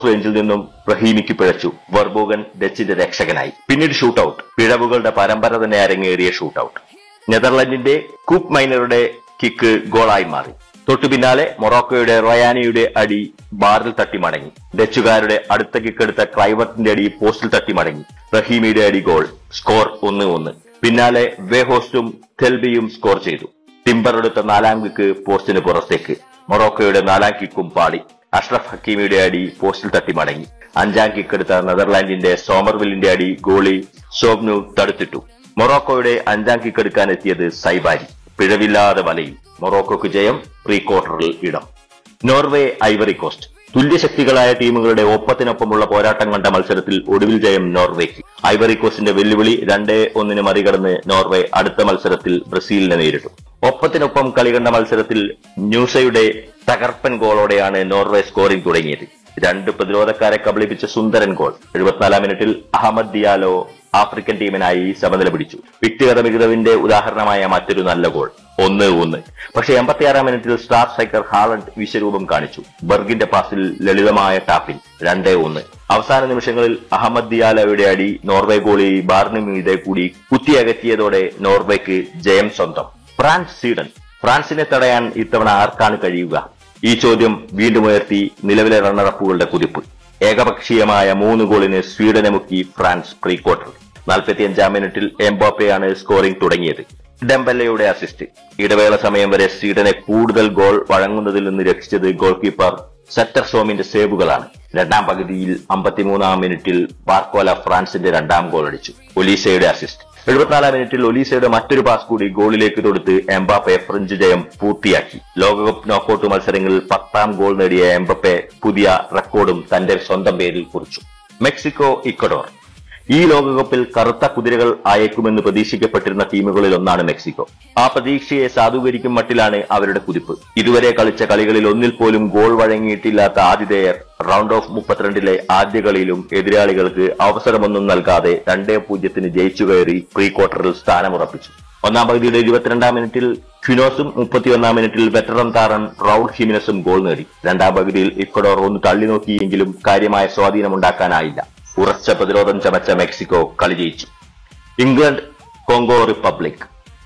റേഞ്ചിൽ നിന്നും റഹീമിക്ക് പിഴച്ചു വെർബോഗൻ ഡച്ചിന്റെ രക്ഷകനായി പിന്നീട് ഷൂട്ടൌട്ട് പിഴവുകളുടെ പരമ്പര തന്നെ അരങ്ങേറിയ ഷൂട്ടൌട്ട് നെതർലൻഡിന്റെ കൂപ്പ് മൈനറുടെ കിക്ക് ഗോളായി മാറി തൊട്ടു പിന്നാലെ മൊറോക്കോയുടെ റൊയാനയുടെ അടി ബാറിൽ തട്ടി മടങ്ങി ഡച്ചുകാരുടെ അടുത്ത കിക്കെടുത്ത ക്ലൈവർട്ടിന്റെ അടി പോസ്റ്റിൽ തട്ടി മടങ്ങി റഹീമിയുടെ അടി ഗോൾ സ്കോർ ഒന്ന് ഒന്ന് പിന്നാലെ വേഹോസ്റ്റും തെൽബിയും സ്കോർ ചെയ്തു ടിംബർ എടുത്ത നാലാം കിക്ക് പോസ്റ്റിന് പുറത്തേക്ക് മൊറോക്കോയുടെ നാലാം കിക്കും പാടി അഷ്റഫ് ഹക്കീമിയുടെ അടി പോസ്റ്റിൽ തട്ടി മടങ്ങി അഞ്ചാം കിക്കെടുത്ത നെതർലാൻഡിന്റെ സോമർവില്ലിന്റെ അടി ഗോളി സോബ്നു തടുത്തിട്ടു മൊറോക്കോയുടെ അഞ്ചാം കിക്കെടുക്കാൻ എത്തിയത് സൈബാരി പിഴവില്ലാതെ വലയിൽ മൊറോക്കോക്ക് ജയം പ്രീ ക്വാർട്ടറിൽ ഇടം നോർവേ ഐവറി കോസ്റ്റ് തുല്യശക്തികളായ ടീമുകളുടെ ഒപ്പത്തിനൊപ്പമുള്ള പോരാട്ടം കണ്ട മത്സരത്തിൽ ഒടുവിൽ ജയം നോർവേക്ക് ഐവറി കോസ്റ്റിന്റെ വെല്ലുവിളി രണ്ടേ ഒന്നിന് മറികടന്ന് നോർവേ അടുത്ത മത്സരത്തിൽ ബ്രസീലിനെ നേരിട്ടു ഒപ്പത്തിനൊപ്പം കളി കണ്ട മത്സരത്തിൽ ന്യൂസയുടെ തകർപ്പൻ ഗോളോടെയാണ് നോർവേ സ്കോറിംഗ് തുടങ്ങിയത് രണ്ട് പ്രതിരോധക്കാരെ കബളിപ്പിച്ച സുന്ദരൻ ഗോൾ എഴുപത്തിനാലാം മിനിറ്റിൽ അഹമ്മദ് ദിയാലോ ആഫ്രിക്കൻ ടീമിനായി സമനില പിടിച്ചു വ്യക്തിഗത മികവിന്റെ ഉദാഹരണമായ മറ്റൊരു നല്ല ഗോൾ ഒന്ന് ഒന്ന് പക്ഷേ എൺപത്തിയാറാം മിനിറ്റിൽ സ്റ്റാർ സ്ട്രൈക്കർ ഹാളണ്ട് വിശ്വരൂപം കാണിച്ചു ബർഗിന്റെ പാസിൽ ലളിതമായ ടാപ്പിംഗ് രണ്ടേ ഒന്ന് അവസാന നിമിഷങ്ങളിൽ അഹമ്മദ് ദിയാലോയുടെ അടി നോർവേ ഗോളി ബാറിന് മീതെ കൂടി കുത്തിയകറ്റിയതോടെ നോർവേക്ക് ജയം സ്വന്തം ഫ്രാൻസ് സ്വീഡൻ ഫ്രാൻസിനെ തടയാൻ ഇത്തവണ ആർക്കാണ് കഴിയുക ഈ ചോദ്യം വീണ്ടും ഉയർത്തി നിലവിലെ റണ്ണറപ്പുകളുടെ കുതിപ്പ് ഏകപക്ഷീയമായ മൂന്ന് ഗോളിന് സ്വീഡനെ മുക്കി ഫ്രാൻസ് പ്രീ ക്വാർട്ടർ നാൽപ്പത്തിയഞ്ചാം മിനിറ്റിൽ എംബോപ്പയാണ് സ്കോറിംഗ് തുടങ്ങിയത് ഡെംബല്ലയുടെ അസിസ്റ്റ് ഇടവേള സമയം വരെ സ്വീഡനെ കൂടുതൽ ഗോൾ വഴങ്ങുന്നതിൽ നിന്ന് രക്ഷിച്ചത് ഗോൾ കീപ്പർ സെറ്റർ സോമിന്റെ സേവുകളാണ് രണ്ടാം പകുതിയിൽ അമ്പത്തിമൂന്നാം മിനിറ്റിൽ ബാർക്കോല ഫ്രാൻസിന്റെ രണ്ടാം ഗോൾ അടിച്ചു ഒലീസയുടെ അസിസ്റ്റ് എഴുപത്തിനാലാം മിനിറ്റിൽ ഒലീസയുടെ മറ്റൊരു പാസ് കൂടി ഗോളിലേക്ക് തൊടുത്ത് എംബാപ്പെ ഫ്രഞ്ച് ജയം പൂർത്തിയാക്കി ലോകകപ്പ് നോക്കൌട്ട് മത്സരങ്ങളിൽ പത്താം ഗോൾ നേടിയ എംബപ്പെ പുതിയ റെക്കോർഡും തന്റെ സ്വന്തം പേരിൽ കുറിച്ചു മെക്സിക്കോ ഇക്വഡോർ ഈ ലോകകപ്പിൽ കറുത്ത കുതിരകൾ അയക്കുമെന്ന് പ്രതീക്ഷിക്കപ്പെട്ടിരുന്ന ടീമുകളിൽ ഒന്നാണ് മെക്സിക്കോ ആ പ്രതീക്ഷയെ സാധൂകരിക്കും മട്ടിലാണ് അവരുടെ കുതിപ്പ് ഇതുവരെ കളിച്ച കളികളിൽ ഒന്നിൽ പോലും ഗോൾ വഴങ്ങിയിട്ടില്ലാത്ത ആതിഥേയർ റൗണ്ട് ഓഫ് മുപ്പത്തിരണ്ടിലെ ആദ്യ കളിയിലും എതിരാളികൾക്ക് അവസരമൊന്നും നൽകാതെ രണ്ടേ പൂജ്യത്തിന് ജയിച്ചു കയറി പ്രീ ക്വാർട്ടറിൽ സ്ഥാനമുറപ്പിച്ചു ഒന്നാം പകുതിയുടെ ഇരുപത്തിരണ്ടാം മിനിറ്റിൽ ക്വിനോസും മുപ്പത്തിയൊന്നാം മിനിറ്റിൽ വെറ്ററൻ താരം റൌൾ ഹിമിനസും ഗോൾ നേടി രണ്ടാം പകുതിയിൽ ഇക്വഡോർ ഒന്ന് തള്ളി നോക്കിയെങ്കിലും കാര്യമായ സ്വാധീനമുണ്ടാക്കാനായില്ല ഉറച്ച പ്രതിരോധം ചമച്ച മെക്സിക്കോ കളി ജയിച്ചു ഇംഗ്ലണ്ട് കോങ്കോ റിപ്പബ്ലിക്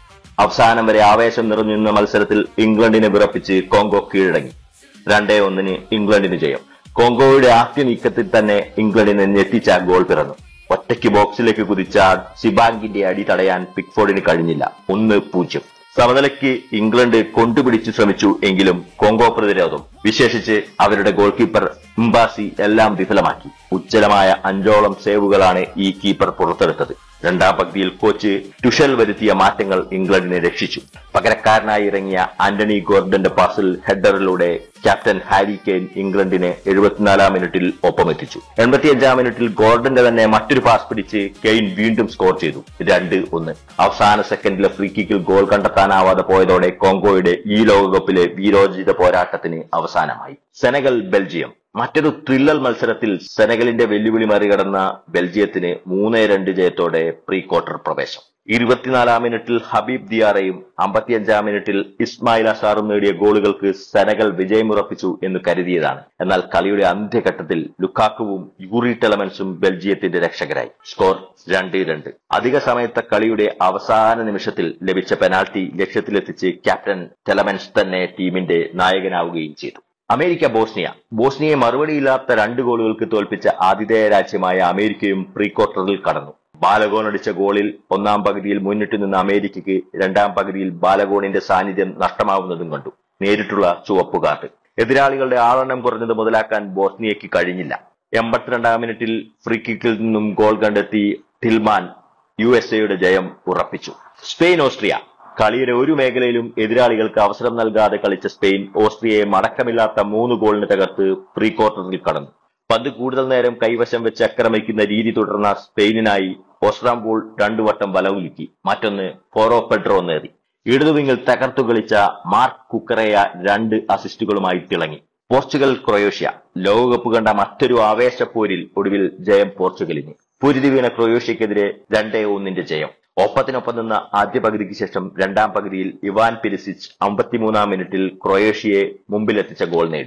അവസാനം വരെ ആവേശം നിറഞ്ഞിരുന്ന മത്സരത്തിൽ ഇംഗ്ലണ്ടിനെ വിറപ്പിച്ച് കോങ്കോ കീഴടങ്ങി രണ്ടേ ഒന്നിന് ഇംഗ്ലണ്ടിന് ജയം കോങ്കോയുടെ ആദ്യ നീക്കത്തിൽ തന്നെ ഇംഗ്ലണ്ടിനെ ഞെട്ടിച്ച ഗോൾ പിറന്നു ഒറ്റയ്ക്ക് ബോക്സിലേക്ക് കുതിച്ച സിബാങ്കിന്റെ അടി തടയാൻ പിക്ഫോർഡിന് കഴിഞ്ഞില്ല ഒന്ന് പൂജ്യം സമനിലയ്ക്ക് ഇംഗ്ലണ്ട് കൊണ്ടുപിടിച്ചു ശ്രമിച്ചു എങ്കിലും കോങ്കോ പ്രതിരോധം വിശേഷിച്ച് അവരുടെ ഗോൾ കീപ്പർ ഉംബാസി എല്ലാം വിഫലമാക്കി ഉജ്ജ്വലമായ അഞ്ചോളം സേവുകളാണ് ഈ കീപ്പർ പുറത്തെടുത്തത് രണ്ടാം പകുതിയിൽ കോച്ച് ടുഷൽ വരുത്തിയ മാറ്റങ്ങൾ ഇംഗ്ലണ്ടിനെ രക്ഷിച്ചു പകരക്കാരനായി ഇറങ്ങിയ ആന്റണി ഗോർഡന്റെ പാസിൽ ഹെഡറിലൂടെ ക്യാപ്റ്റൻ ഹാരി കെയ്ൻ ഇംഗ്ലണ്ടിനെ എഴുപത്തിനാലാം മിനിറ്റിൽ ഒപ്പമെത്തിച്ചു എൺപത്തിയഞ്ചാം മിനിറ്റിൽ ഗോർഡന്റെ തന്നെ മറ്റൊരു പാസ് പിടിച്ച് കെയ്ൻ വീണ്ടും സ്കോർ ചെയ്തു രണ്ട് ഒന്ന് അവസാന സെക്കൻഡിലെ ഫ്രീ കിക്കിൽ ഗോൾ കണ്ടെത്താനാവാതെ പോയതോടെ കോങ്കോയുടെ ഈ ലോകകപ്പിലെ വീരോചിത പോരാട്ടത്തിന് അവസാനമായി സെനഗൽ ബെൽജിയം മറ്റൊരു ത്രില്ലർ മത്സരത്തിൽ സെനഗലിന്റെ വെല്ലുവിളി മറികടന്ന ബെൽജിയത്തിന് മൂന്ന് രണ്ട് ജയത്തോടെ പ്രീ ക്വാർട്ടർ പ്രവേശം ഇരുപത്തിനാലാം മിനിറ്റിൽ ഹബീബ് ദിയാറയും അമ്പത്തിയഞ്ചാം മിനിറ്റിൽ ഇസ്മായിൽ അസാറും നേടിയ ഗോളുകൾക്ക് സെനഗൽ വിജയമുറപ്പിച്ചു എന്ന് കരുതിയതാണ് എന്നാൽ കളിയുടെ അന്ത്യഘട്ടത്തിൽ ലുക്കാക്കുവും യൂറി ടെലമൻസും ബെൽജിയത്തിന്റെ രക്ഷകരായി സ്കോർ രണ്ട് രണ്ട് അധിക സമയത്തെ കളിയുടെ അവസാന നിമിഷത്തിൽ ലഭിച്ച പെനാൽറ്റി ലക്ഷ്യത്തിലെത്തിച്ച് ക്യാപ്റ്റൻ ടെലമൻസ് തന്നെ ടീമിന്റെ നായകനാവുകയും ചെയ്തു അമേരിക്ക ബോസ്നിയ ബോസ്നിയയെ മറുപടിയില്ലാത്ത രണ്ട് ഗോളുകൾക്ക് തോൽപ്പിച്ച ആതിഥേയ രാജ്യമായ അമേരിക്കയും പ്രീ ക്വാർട്ടറിൽ കടന്നു ബാലഗോൺ അടിച്ച ഗോളിൽ ഒന്നാം പകുതിയിൽ മുന്നിട്ട് നിന്ന അമേരിക്കയ്ക്ക് രണ്ടാം പകുതിയിൽ ബാലഗോണിന്റെ സാന്നിധ്യം നഷ്ടമാവുന്നതും കണ്ടു നേരിട്ടുള്ള ചുവപ്പ് കാർഡ് എതിരാളികളുടെ ആളെണ്ണം കുറഞ്ഞത് മുതലാക്കാൻ ബോസ്നിയയ്ക്ക് കഴിഞ്ഞില്ല എൺപത്തിരണ്ടാം മിനിറ്റിൽ ഫ്രീ കിക്കിൽ നിന്നും ഗോൾ കണ്ടെത്തി ടിൽമാൻ യു എസ് എയുടെ ജയം ഉറപ്പിച്ചു സ്പെയിൻ ഓസ്ട്രിയ കളിയുടെ ഒരു മേഖലയിലും എതിരാളികൾക്ക് അവസരം നൽകാതെ കളിച്ച സ്പെയിൻ ഓസ്ട്രിയയെ മടക്കമില്ലാത്ത മൂന്ന് ഗോളിന് തകർത്ത് പ്രീ ക്വാർട്ടറിൽ കടന്നു പന്ത് കൂടുതൽ നേരം കൈവശം വെച്ച് ആക്രമിക്കുന്ന രീതി തുടർന്ന സ്പെയിനിനായി ഓസ്ട്രാംബോൾ രണ്ടു വട്ടം വലവുലുക്കി മറ്റൊന്ന് ഫോറോ പെഡ്രോ നേടി ഇടതുവിങ്ങിൽ തകർത്തു കളിച്ച മാർക്ക് കുക്കറയ രണ്ട് അസിസ്റ്റുകളുമായി തിളങ്ങി പോർച്ചുഗൽ ക്രൊയേഷ്യ ലോകകപ്പ് കണ്ട മറ്റൊരു ആവേശപ്പോരിൽ ഒടുവിൽ ജയം പോർച്ചുഗലിന് പൊരുതി വീണ ക്രൊയേഷ്യക്കെതിരെ രണ്ടേ ഒന്നിന്റെ ജയം ഒപ്പത്തിനൊപ്പം നിന്ന ആദ്യ പകുതിക്ക് ശേഷം രണ്ടാം പകുതിയിൽ ഇവാൻ പെരിസിച്ച് അമ്പത്തിമൂന്നാം മിനിറ്റിൽ ക്രൊയേഷ്യയെ മുമ്പിലെത്തിച്ച ഗോൾ നേടി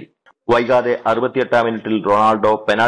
വൈകാതെ അറുപത്തിയെട്ടാം മിനിറ്റിൽ റൊണാൾഡോ പെനാൽറ്റി